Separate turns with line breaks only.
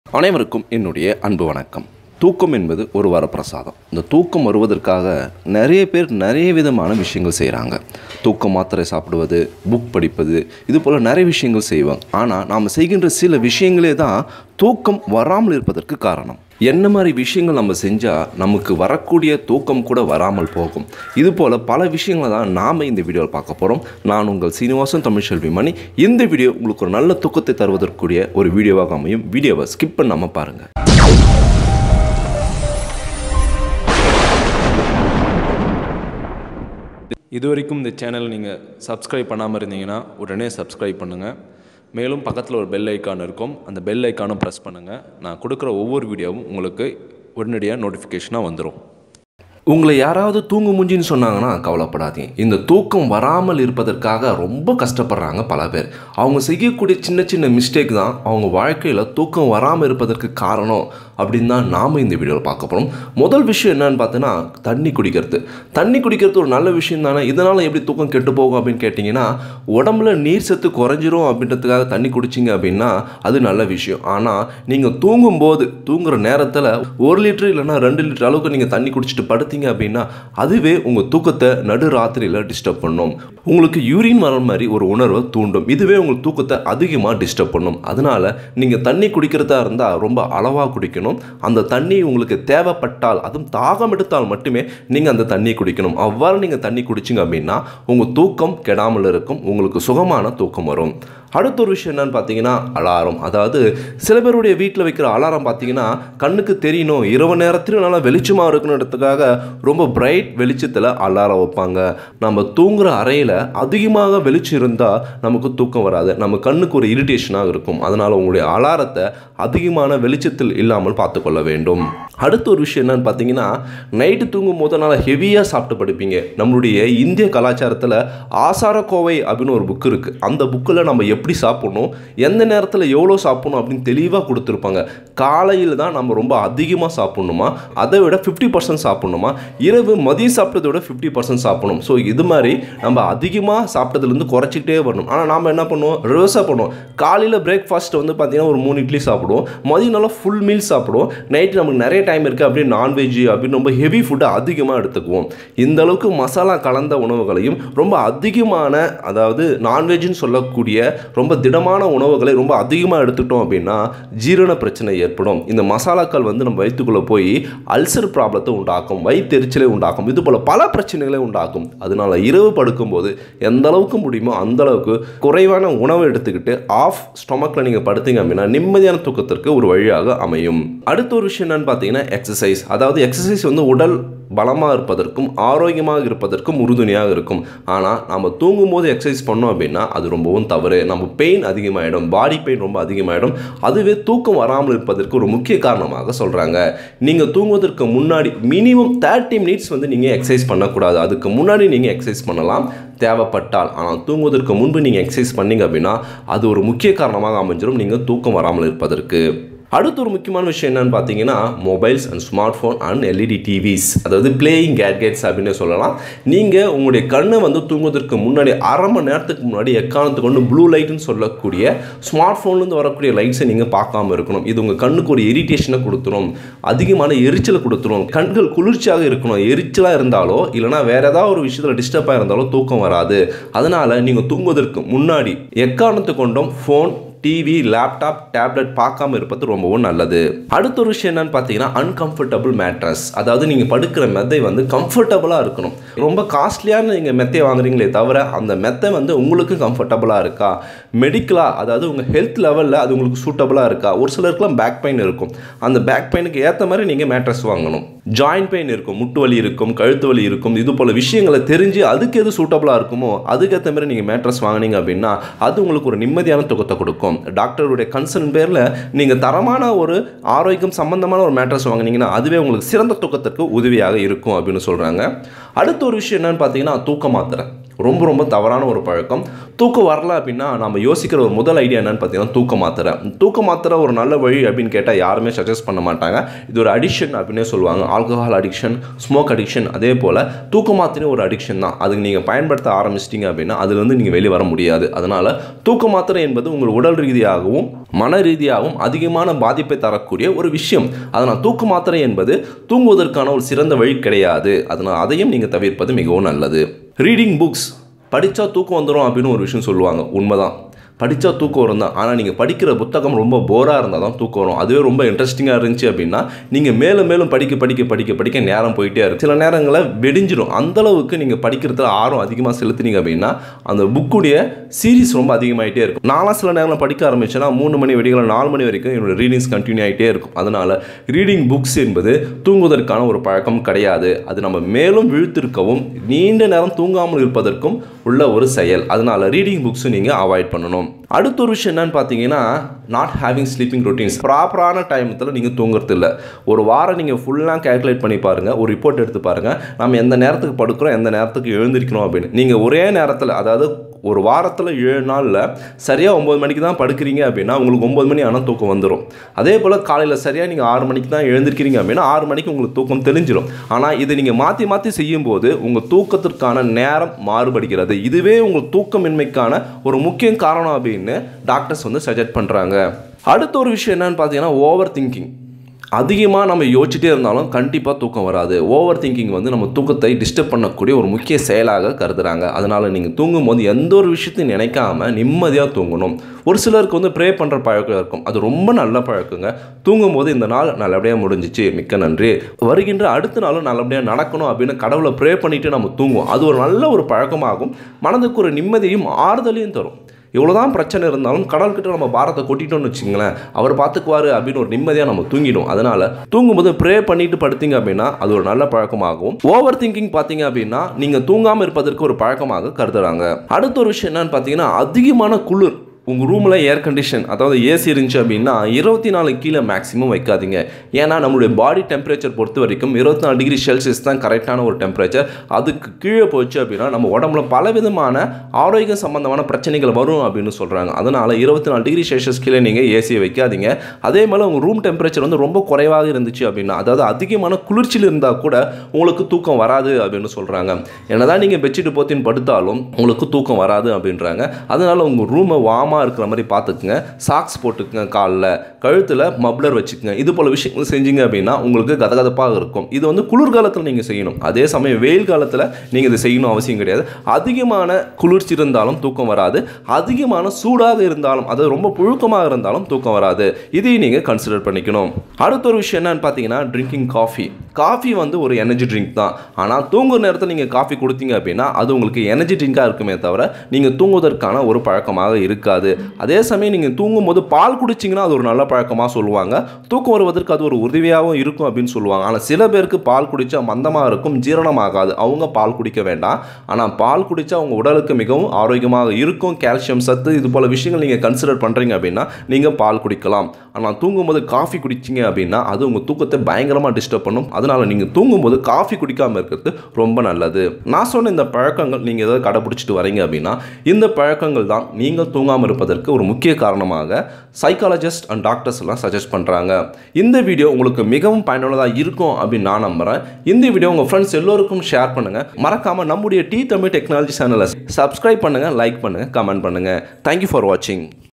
அனைவருக்கும் என்னுடைய அன்பு வணக்கம் தூக்கம் என்பது ஒரு வரப்பிரசாதம் இந்த தூக்கம் வருவதற்காக நிறைய பேர் நிறைய விதமான விஷயங்கள் செய்கிறாங்க தூக்க மாத்திரை சாப்பிடுவது புக் படிப்பது இது போல் நிறைய விஷயங்கள் செய்வாங்க ஆனால் நாம் செய்கின்ற சில விஷயங்களே தான் தூக்கம் வராமல் இருப்பதற்கு காரணம் என்ன மாதிரி விஷயங்கள் நம்ம செஞ்சால் நமக்கு வரக்கூடிய தூக்கம் கூட வராமல் போகும் இது போல் பல விஷயங்களை தான் நாம் இந்த வீடியோவில் பார்க்க போகிறோம் நான் உங்கள் சீனிவாசன் தமிழ்செல்வி மணி இந்த வீடியோ உங்களுக்கு ஒரு நல்ல தூக்கத்தை தருவதற்குரிய ஒரு வீடியோவாக அமையும் வீடியோவை ஸ்கிப் பண்ணாமல் பாருங்கள்
இது வரைக்கும் இந்த சேனல் நீங்கள் சப்ஸ்கிரைப் பண்ணாமல் இருந்தீங்கன்னா உடனே சப்ஸ்கிரைப் பண்ணுங்கள் மேலும் பக்கத்தில் ஒரு பெல் ஐக்கான் இருக்கும் அந்த பெல் ஐக்கானும் ப்ரெஸ் பண்ணுங்கள் நான் கொடுக்குற ஒவ்வொரு வீடியோவும் உங்களுக்கு உடனடியாக நோட்டிஃபிகேஷனாக வந்துடும்
உங்களை யாராவது தூங்கு மூஞ்சின்னு சொன்னாங்கன்னா கவலைப்படாதீங்க இந்த தூக்கம் வராமல் இருப்பதற்காக ரொம்ப கஷ்டப்படுறாங்க பல பேர் அவங்க செய்யக்கூடிய சின்ன சின்ன மிஸ்டேக் தான் அவங்க வாழ்க்கையில் தூக்கம் வராமல் இருப்பதற்கு காரணம் அப்படின்னு தான் நாம் இந்த வீடியோவில் பார்க்க போகிறோம் முதல் விஷயம் என்னன்னு பார்த்தீங்கன்னா தண்ணி குடிக்கிறது தண்ணி குடிக்கிறது ஒரு நல்ல விஷயம் தானே இதனால் எப்படி தூக்கம் கெட்டு போகும் அப்படின்னு கேட்டிங்கன்னா உடம்புல நீர் சத்து குறைஞ்சிரும் அப்படின்றதுக்காக தண்ணி குடிச்சிங்க அப்படின்னா அது நல்ல விஷயம் ஆனால் நீங்கள் தூங்கும்போது தூங்குற நேரத்தில் ஒரு லிட்டர் இல்லைன்னா ரெண்டு லிட்டர் அளவுக்கு நீங்கள் தண்ணி குடிச்சிட்டு படுத்தீங்க அப்படின்னா அதுவே உங்கள் தூக்கத்தை நடு ராத்திரியில் டிஸ்டர்ப் பண்ணும் உங்களுக்கு யூரின் வர மாதிரி ஒரு உணர்வை தூண்டும் இதுவே உங்கள் தூக்கத்தை அதிகமாக டிஸ்டர்ப் பண்ணும் அதனால் நீங்கள் தண்ணி குடிக்கிறதா இருந்தால் ரொம்ப அளவாக குடிக்கணும் அந்த தண்ணி உங்களுக்கு தேவைப்பட்டால் அதுவும் தாகம் எடுத்தால் மட்டுமே நீங்கள் அந்த தண்ணி குடிக்கணும் அவ்வாறு நீங்கள் தண்ணி குடிச்சிங்க அப்படின்னா உங்கள் தூக்கம் கெடாமல் இருக்கும் உங்களுக்கு சுகமான தூக்கம் வரும் அடுத்த ஒரு விஷயம் என்னன்னு பார்த்தீங்கன்னா அலாரம் அதாவது சில பேருடைய வீட்டில் வைக்கிற அலாரம் பார்த்தீங்கன்னா கண்ணுக்கு தெரியணும் இரவு நேரத்திலும் நல்லா வெளிச்சமாக இருக்கணுன்றதுக்காக ரொம்ப பிரைட் வெளிச்சத்தில் அலாரம் வைப்பாங்க நம்ம தூங்குற அறையில் அதிகமாக வெளிச்சம் இருந்தால் நமக்கு தூக்கம் வராது நம்ம கண்ணுக்கு ஒரு இரிட்டேஷனாக இருக்கும் அதனால் உங்களுடைய அலாரத்தை அதிகமான வெளிச்சத்தில் இல்லாமல் பார்த்துக்கொள்ள வேண்டும் அடுத்த ஒரு விஷயம் என்னன்னு பார்த்தீங்கன்னா நைட்டு தூங்கும் போது நல்லா ஹெவியாக சாப்பிட்டு படுப்பீங்க நம்மளுடைய இந்திய கலாச்சாரத்தில் ஆசாரக்கோவை அப்படின்னு ஒரு புக் இருக்குது அந்த புக்கில் நம்ம எப்படி சாப்பிடணும் எந்த நேரத்தில் எவ்வளோ சாப்பிடணும் அப்படின்னு தெளிவாக கொடுத்துருப்பாங்க காலையில் தான் நம்ம ரொம்ப அதிகமாக சாப்பிட்ணுமா அதை விட ஃபிஃப்டி பர்சன்ட் சாப்பிட்ணுமா இரவு மதியம் சாப்பிட்டதை விட ஃபிஃப்டி பர்சன்ட் சாப்பிடணும் ஸோ இது மாதிரி நம்ம அதிகமாக சாப்பிட்டதுலேருந்து குறைச்சிக்கிட்டே வரணும் ஆனால் நாம் என்ன பண்ணுவோம் ரிவர்ஸாக பண்ணுவோம் காலையில் பிரேக்ஃபாஸ்ட் வந்து பார்த்திங்கன்னா ஒரு மூணு இட்லி சாப்பிடுவோம் மதியம் நல்லா ஃபுல் மீல் சாப்பிடுவோம் நைட்டு நமக்கு நிறைய டைம் இருக்குது அப்படியே நான்வெஜ் அப்படின்னு ரொம்ப ஹெவி ஃபுட்டை அதிகமாக எடுத்துக்குவோம் இந்த அளவுக்கு மசாலா கலந்த உணவுகளையும் ரொம்ப அதிகமான அதாவது நான்வெஜ்னு சொல்லக்கூடிய ரொம்ப திடமான உணவுகளை ரொம்ப அதிகமாக எடுத்துட்டோம் அப்படின்னா ஜீரண பிரச்சனை ஏற்படும் இந்த மசாலாக்கள் வந்து நம்ம வயிற்றுக்குள்ளே போய் அல்சர் ப்ராப்ளத்தை உண்டாக்கும் வயிற்றெரிச்சலை உண்டாக்கும் இது போல் பல பிரச்சனைகளை உண்டாக்கும் அதனால இரவு படுக்கும்போது எந்த அளவுக்கு முடியுமோ அந்த அளவுக்கு குறைவான உணவை எடுத்துக்கிட்டு ஆஃப் ஸ்டொமக்கில் நீங்கள் படுத்தீங்க அப்படின்னா நிம்மதியான தூக்கத்திற்கு ஒரு வழியாக அமையும் அடுத்த ஒரு விஷயம் என்னன்னு பார்த்தீங்கன்னா எக்ஸசைஸ் அதாவது எக்ஸசைஸ் வந்து உடல் பலமாக இருப்பதற்கும் ஆரோக்கியமாக இருப்பதற்கும் உறுதுணையாக இருக்கும் ஆனால் நம்ம தூங்கும்போது எக்ஸசைஸ் பண்ணோம் அப்படின்னா அது ரொம்பவும் தவறு நம்ம பெயின் அதிகமாகிடும் பாடி பெயின் ரொம்ப அதிகமாகிடும் அதுவே தூக்கம் வராமல் இருப்பதற்கு ஒரு முக்கிய காரணமாக சொல்கிறாங்க நீங்கள் தூங்குவதற்கு முன்னாடி மினிமம் தேர்ட்டி மினிட்ஸ் வந்து நீங்கள் எக்ஸசைஸ் பண்ணக்கூடாது அதுக்கு முன்னாடி நீங்கள் எக்ஸசைஸ் பண்ணலாம் தேவைப்பட்டால் ஆனால் தூங்குவதற்கு முன்பு நீங்கள் எக்ஸசைஸ் பண்ணீங்க அப்படின்னா அது ஒரு முக்கிய காரணமாக அமைஞ்சிடும் நீங்கள் தூக்கம் வராமல் இருப்பதற்கு அடுத்த ஒரு முக்கியமான விஷயம் என்னன்னு பார்த்தீங்கன்னா mobiles and smart phone and LED TVs அதாவது பிளேயிங் கேட்கெட்ஸ் அப்படின்னு சொல்லலாம் நீங்கள் உங்களுடைய கண்ணை வந்து தூங்குவதற்கு முன்னாடி அரை மணி நேரத்துக்கு முன்னாடி எக்காரணத்தை கொண்டு ப்ளூ லைட்னு சொல்லக்கூடிய ஸ்மார்ட் ஃபோன்லேருந்து வரக்கூடிய லைட்ஸை நீங்கள் பார்க்காம இருக்கணும் இது உங்கள் கண்ணுக்கு ஒரு இரிட்டேஷனை கொடுத்துரும் அதிகமான எரிச்சலை கொடுத்துரும் கண்கள் குளிர்ச்சியாக இருக்கணும் எரிச்சலாக இருந்தாலோ இல்லைனா வேறு ஏதாவது ஒரு விஷயத்தில் டிஸ்டர்பாக இருந்தாலோ தூக்கம் வராது அதனால் நீங்கள் தூங்குவதற்கு முன்னாடி எக்காரணத்தை கொண்டும் ஃபோன் டிவி லேப்டாப் டேப்லெட் பார்க்காம இருப்பது ரொம்பவும் நல்லது அடுத்த ஒரு விஷயம் என்னன்னு பார்த்தீங்கன்னா அன்கம்ஃபர்டபுள் மேட்ரஸ் அதாவது நீங்கள் படுக்கிற மெத்தை வந்து கம்ஃபர்டபுளாக இருக்கணும் ரொம்ப காஸ்ட்லியான நீங்கள் மெத்தையை வாங்குறீங்களே தவிர அந்த மெத்தை வந்து உங்களுக்கு கம்ஃபர்டபுளாக இருக்கா மெடிக்கலாக அதாவது உங்கள் ஹெல்த் லெவலில் அது உங்களுக்கு சூட்டபுளாக இருக்கா ஒரு சிலருக்குலாம் பேக் பெயின் இருக்கும் அந்த பேக் பெயினுக்கு ஏற்ற மாதிரி நீங்கள் மேட்ரஸ் வாங்கணும் ஜாயின்ட் பெயின் இருக்கும் முட்டு வலி இருக்கும் கழுத்து வலி இருக்கும் இது போல் விஷயங்களை தெரிஞ்சு அதுக்கு எது சூட்டபுளாக இருக்குமோ அதுக்கேற்ற மாதிரி நீங்கள் மேட்ரஸ் வாங்கினீங்க அப்படின்னா அது உங்களுக்கு ஒரு நிம்மதியான தூக்கத்தை கொடுக்கும் டாக்டருடைய கன்சர்ன் பேரில் நீங்கள் தரமான ஒரு ஆரோக்கியம் சம்பந்தமான ஒரு மேட்ரஸ் வாங்கினீங்கன்னா அதுவே உங்களுக்கு சிறந்த தூக்கத்திற்கு உதவியாக இருக்கும் அப்படின்னு சொல்கிறாங்க அடுத்த ஒரு விஷயம் என்னன்னு பார்த்தீங்கன்னா தூக்க மாத்திரை ரொம்ப ரொம்ப தவறான ஒரு பழக்கம் தூக்கம் வரல அப்படின்னா நம்ம யோசிக்கிற ஒரு முதல் ஐடியா என்னன்னு பார்த்தீங்கன்னா தூக்க மாத்திரை தூக்க மாத்திரை ஒரு நல்ல வழி அப்படின்னு கேட்டால் யாருமே சஜஸ்ட் பண்ண மாட்டாங்க இது ஒரு அடிக்ஷன் அப்படின்னே சொல்லுவாங்க ஆல்கஹால் அடிக்ஷன் ஸ்மோக் அடிக்ஷன் அதே போல் தூக்க மாத்திரை ஒரு அடிக்ஷன் தான் அதுக்கு நீங்கள் பயன்படுத்த ஆரம்பிச்சிட்டிங்க அப்படின்னா அதுலேருந்து நீங்கள் வெளியே வர முடியாது அதனால் தூக்க மாத்திரை என்பது உங்கள் உடல் ரீதியாகவும் மன ரீதியாகவும் அதிகமான பாதிப்பை தரக்கூடிய ஒரு விஷயம் அதனால் தூக்க மாத்திரை என்பது தூங்குவதற்கான ஒரு சிறந்த வழி கிடையாது அதனால் அதையும் நீங்கள் தவிர்ப்பது மிகவும் நல்லது ரீடிங் புக்ஸ் படித்தா தூக்கம் வந்துடும் அப்படின்னு ஒரு விஷயம் சொல்லுவாங்க உண்மைதான் படித்தா தூக்கம் வரும் தான் ஆனால் நீங்கள் படிக்கிற புத்தகம் ரொம்ப போராக இருந்தால் தான் தூக்கம் வரும் அதுவே ரொம்ப இன்ட்ரெஸ்டிங்காக இருந்துச்சு அப்படின்னா நீங்கள் மேலும் மேலும் படிக்க படிக்க படிக்க படிக்க நேரம் போயிட்டே இருக்கும் சில நேரங்களில் வெடிஞ்சிடும் அந்தளவுக்கு நீங்கள் படிக்கிறதுல ஆர்வம் அதிகமாக செலுத்துனீங்க அப்படின்னா அந்த புக்குடைய சீரிஸ் ரொம்ப அதிகமாகிட்டே இருக்கும் நாலாம் சில நேரங்களில் படிக்க ஆரம்பிச்சேன்னா மூணு மணி வெடிகளை நாலு மணி வரைக்கும் என்னோட ரீடிங்ஸ் கண்டினியூ ஆகிட்டே இருக்கும் அதனால் ரீடிங் புக்ஸ் என்பது தூங்குவதற்கான ஒரு பழக்கம் கிடையாது அது நம்ம மேலும் விழுத்திருக்கவும் நீண்ட நேரம் தூங்காமல் இருப்பதற்கும் உள்ள ஒரு செயல் அதனால் ரீடிங் புக்ஸும் நீங்கள் அவாய்ட் பண்ணணும் அடுத்த ஒரு விஷயம் என்னன்னு பார்த்தீங்கன்னா நாட் ஹேவிங் ஸ்லீப்பிங் ரொட்டீன்ஸ் ப்ராப்பரான டைமத்தில் நீங்கள் தூங்குறது இல்லை ஒரு வாரம் நீங்கள் ஃபுல்லாக கேல்குலேட் பண்ணி பாருங்கள் ஒரு ரிப்போர்ட் எடுத்து பாருங்கள் நம்ம எந்த நேரத்துக்கு படுக்கிறோம் எந்த நேரத்துக்கு எழுந்திருக்கணும் அப்படின்னு நீங்கள் ஒரே நேரத்தில் அதாவது ஒரு வாரத்தில் ஏழு நாளில் சரியாக ஒம்பது மணிக்கு தான் படுக்கிறீங்க அப்படின்னா உங்களுக்கு ஒம்பது மணி ஆனால் தூக்கம் வந்துடும் அதே போல் காலையில் சரியாக நீங்கள் ஆறு மணிக்கு தான் எழுந்திருக்கிறீங்க அப்படின்னா ஆறு மணிக்கு உங்களுக்கு தூக்கம் தெளிஞ்சிடும் ஆனால் இது நீங்கள் மாற்றி மாற்றி செய்யும்போது உங்கள் தூக்கத்திற்கான நேரம் மாறுபடுகிறது இதுவே உங்கள் தூக்கமின்மைக்கான ஒரு முக்கிய காரணம் அப்படின்னு டாக்டர்ஸ் வந்து சஜெக்ட் பண்ணுறாங்க அடுத்த ஒரு விஷயம் என்னன்னு பார்த்தீங்கன்னா ஓவர் திங்கிங் அதிகமாக நம்ம யோசிச்சுட்டே இருந்தாலும் கண்டிப்பாக தூக்கம் வராது ஓவர் திங்கிங் வந்து நம்ம தூக்கத்தை டிஸ்டர்ப் பண்ணக்கூடிய ஒரு முக்கிய செயலாக கருதுறாங்க அதனால் நீங்கள் தூங்கும்போது எந்த ஒரு விஷயத்தையும் நினைக்காம நிம்மதியாக தூங்கணும் ஒரு சிலருக்கு வந்து ப்ரே பண்ணுற பழக்கம் இருக்கும் அது ரொம்ப நல்ல பழக்கங்க தூங்கும்போது இந்த நாள் நல்லபடியாக முடிஞ்சிச்சு மிக்க நன்றி வருகின்ற அடுத்த நாளும் நல்லபடியாக நடக்கணும் அப்படின்னு கடவுளை ப்ரே பண்ணிட்டு நம்ம தூங்குவோம் அது ஒரு நல்ல ஒரு பழக்கமாகும் மனதுக்கு ஒரு நிம்மதியும் ஆறுதலையும் தரும் இவ்வளோதான் பிரச்சனை இருந்தாலும் கடல்கிட்ட நம்ம பாரத்தை கொட்டிட்டோம்னு வச்சுங்களேன் அவர் பார்த்துக்குவாரு அப்படின்னு ஒரு நிம்மதியாக நம்ம தூங்கிடும் அதனால தூங்கும்போது ப்ரே பண்ணிட்டு படுத்தீங்க அப்படின்னா அது ஒரு நல்ல பழக்கமாகும் ஓவர் திங்கிங் பார்த்தீங்க அப்படின்னா நீங்கள் தூங்காமல் இருப்பதற்கு ஒரு பழக்கமாக கருதுறாங்க அடுத்த ஒரு விஷயம் என்னன்னு பார்த்தீங்கன்னா அதிகமான குளிர் உங்கள் ரூமில் ஏர் கண்டிஷன் அதாவது ஏசி இருந்துச்சு அப்படின்னா இருபத்தி நாலு கீழே மேக்ஸிமம் வைக்காதீங்க ஏன்னா நம்மளுடைய பாடி டெம்பரேச்சர் பொறுத்த வரைக்கும் இருபத்தி நாலு டிகிரி செல்சியஸ் தான் கரெக்டான ஒரு டெம்பரேச்சர் அதுக்கு கீழே போச்சு அப்படின்னா நம்ம உடம்புல பலவிதமான ஆரோக்கியம் சம்பந்தமான பிரச்சனைகள் வரும் அப்படின்னு சொல்கிறாங்க அதனால் இருபத்தி நாலு டிகிரி செல்சியஸ் கீழே நீங்கள் ஏசியை வைக்காதீங்க அதே மாதிரி உங்கள் ரூம் டெம்பரேச்சர் வந்து ரொம்ப குறைவாக இருந்துச்சு அப்படின்னா அதாவது அதிகமான குளிர்ச்சியில் இருந்தால் கூட உங்களுக்கு தூக்கம் வராது அப்படின்னு சொல்கிறாங்க என்னதான் நீங்கள் பெட்ஷீட் போத்தின்னு படுத்தாலும் உங்களுக்கு தூக்கம் வராது அப்படின்றாங்க அதனால் உங்கள் ரூமை வாமாக இருக்கிற மாதிரி பார்த்துக்குங்க சாக்ஸ் போட்டுக்குங்க காலில் கழுத்தில் மப்ளர் வச்சுக்கோங்க இது போல் விஷயங்கள் செஞ்சீங்க அப்படின்னா உங்களுக்கு கதகதப்பாக இருக்கும் இது வந்து குளிர்காலத்தில் நீங்கள் செய்யணும் அதே சமயம் வெயில் காலத்தில் நீங்கள் இதை செய்யணும் அவசியம் கிடையாது அதிகமான குளிர்ச்சி இருந்தாலும் தூக்கம் வராது அதிகமான சூடாக இருந்தாலும் அது ரொம்ப புழுக்கமாக இருந்தாலும் தூக்கம் வராது இதையும் நீங்கள் கன்சிடர் பண்ணிக்கணும் அடுத்த ஒரு விஷயம் என்னன்னு பார்த்தீங்கன்னா ட்ரிங்கிங் காஃபி காஃபி வந்து ஒரு எனர்ஜி ட்ரிங்க் தான் ஆனால் தூங்குற நேரத்தில் நீங்கள் காஃபி கொடுத்தீங்க அப்படின்னா அது உங்களுக்கு எனர்ஜி ட்ரிங்காக இருக்குமே தவிர நீங்கள் தூங்குவதற்கான ஒரு பழக்கமாக இருக்காது அதே சமயம் நீங்கள் தூங்கும்போது பால் குடிச்சிங்கன்னா அது ஒரு நல்ல பழக்கமாக சொல்லுவாங்க தூக்கம் வருவதற்கு அது ஒரு உதவியாகவும் இருக்கும் அப்படின்னு சொல்லுவாங்க ஆனால் சில பேருக்கு பால் குடித்தா மந்தமாக இருக்கும் ஜீரணமாகாது அவங்க பால் குடிக்க வேண்டாம் ஆனால் பால் குடித்தா அவங்க உடலுக்கு மிகவும் ஆரோக்கியமாக இருக்கும் கால்சியம் சத்து இது போல் விஷயங்கள் நீங்கள் கன்சிடர் பண்ணுறீங்க அப்படின்னா நீங்கள் பால் குடிக்கலாம் ஆனால் தூங்கும்போது காஃபி குடிச்சிங்க அப்படின்னா அது உங்கள் தூக்கத்தை பயங்கரமாக டிஸ்டர்ப் பண்ணும் அதனால் நீங்கள் தூங்கும்போது காஃபி குடிக்காமல் இருக்கிறது ரொம்ப நல்லது நான் சொன்ன இந்த பழக்கங்கள் நீங்கள் ஏதாவது கடைப்பிடிச்சிட்டு வரீங்க அப்படின்னா இந்த பழக்கங்கள் தான் நீங்கள் தூங்காமல் இருப்பதற்கு ஒரு முக்கிய காரணமாக சைக்காலஜிஸ்ட் அண்ட் டாக்டர்ஸ் எல்லாம் சஜஸ்ட் பண்ணுறாங்க இந்த வீடியோ உங்களுக்கு மிகவும் பயனுள்ளதாக இருக்கும் அப்படின்னு நான் நம்புகிறேன் இந்த வீடியோ உங்கள் ஃப்ரெண்ட்ஸ் எல்லோருக்கும் ஷேர் பண்ணுங்கள் மறக்காமல் நம்முடைய டி தமிழ் டெக்னாலஜி சேனலை சப்ஸ்கிரைப் பண்ணுங்கள் லைக் பண்ணுங்கள் கமெண்ட் பண்ணுங்கள் தேங்க்யூ ஃபார் வாட்சிங்